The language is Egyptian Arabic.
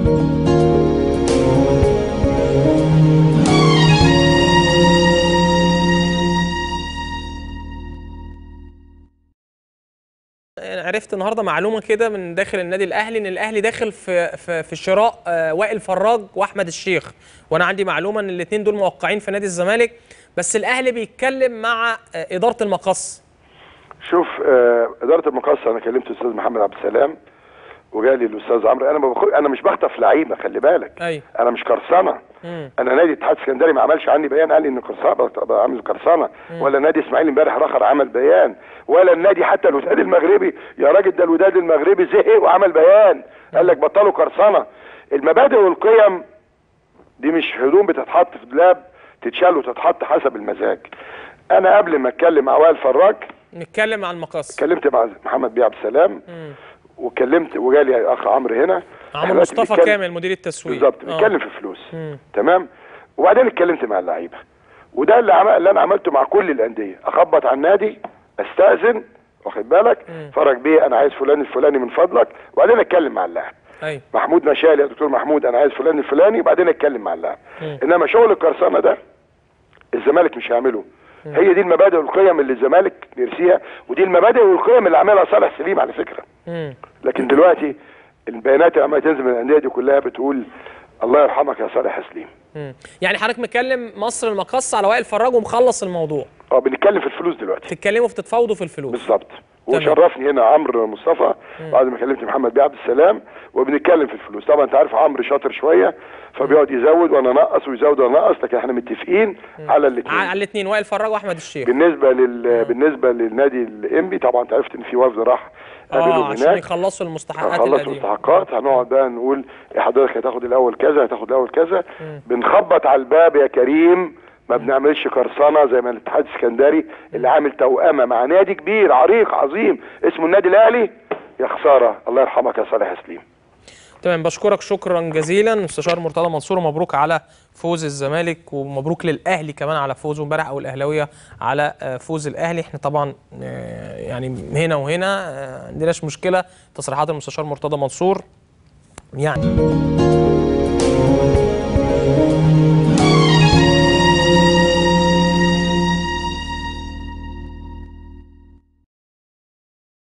عرفت النهارده معلومه كده من داخل النادي الاهلي ان الاهلي داخل في في, في شراء آه، وائل فراج واحمد الشيخ وانا عندي معلومه ان الاثنين دول موقعين في نادي الزمالك بس الاهلي بيتكلم مع آه، اداره المقص شوف آه اداره المقص انا كلمت الاستاذ محمد عبد السلام وجالي الاستاذ عمرو انا ما بخ... انا مش بخطف لعيبه خلي بالك ايوه انا مش قرصنه مم. انا نادي اتحاد اسكندري ما عملش عني بيان قال لي ان قرصنه بعمل قرصنه ولا نادي اسماعيلي امبارح رخر عمل بيان ولا النادي حتى الوداد المغربي يا راجل ده الوداد المغربي زهق وعمل بيان قال لك بطلوا قرصنه المبادئ والقيم دي مش هدوم بتتحط في دولاب تتشال وتتحط حسب المزاج انا قبل ما اتكلم مع وائل فراج نتكلم عن المقص اتكلمت مع محمد بيه عبد السلام مم. وكلمت وجالي اخ عمرو هنا عمرو إحنا دلوقتي مصطفى بنتكلم- كامل مدير التسويق بالظبط آه. بنتكلم في فلوس مم. تمام وبعدين اتكلمت مع اللعيبه وده اللي, عم... اللي انا عملته مع كل الانديه اخبط على النادي استاذن واخد بالك مم. فرج بيه انا عايز فلان الفلاني من فضلك وبعدين اتكلم مع اللاعب ايوه محمود مشالي يا دكتور محمود انا عايز فلان الفلاني وبعدين اتكلم مع اللاعب مم. انما شغل القرصنه ده الزمالك مش هيعمله هي دي المبادئ والقيم اللي الزمالك بيرسيها ودي المبادئ والقيم اللي عاملها صالح سليم على فكره مم. لكن دلوقتي البيانات اللي عماله تنزل من الانديه دي كلها بتقول الله يرحمك يا صالح سليم مم. يعني حضرتك مكلم مصر المقص على وائل فراج ومخلص الموضوع اه بنتكلم في الفلوس دلوقتي تتكلموا في تتفاوضوا في الفلوس بالظبط تمام. وشرفني هنا عمرو مصطفى بعد ما كلمت محمد بيه عبد السلام وبنتكلم في الفلوس طبعا انت عارف عمرو شاطر شويه فبيقعد يزود وانا انقص ويزود وانا انقص لكن احنا متفقين على الاثنين على الاثنين وائل فراج واحمد الشيخ بالنسبه لل بالنسبه للنادي الانبي طبعا انت عرفت ان في وفد راح قابلهم اه عشان هناك يخلصوا المستحقات هنخلص القديمه مستحقات هنقعد بقى نقول يا حضرتك هتاخد الاول كذا هتاخد الاول كذا بنخبط على الباب يا كريم ما بنعملش قرصنه زي ما الاتحاد السكندري اللي عامل توأمه مع نادي كبير عريق عظيم اسمه النادي الاهلي يا خساره الله يرحمك يا صالح سليم تمام بشكرك شكرا جزيلا مستشار مرتضى منصور ومبروك على فوز الزمالك ومبروك للاهلي كمان على فوزه امبارح او الاهلاويه على آه، فوز الاهلي احنا طبعا آه، يعني هنا وهنا آه، عندناش مشكله تصريحات المستشار مرتضى منصور يعني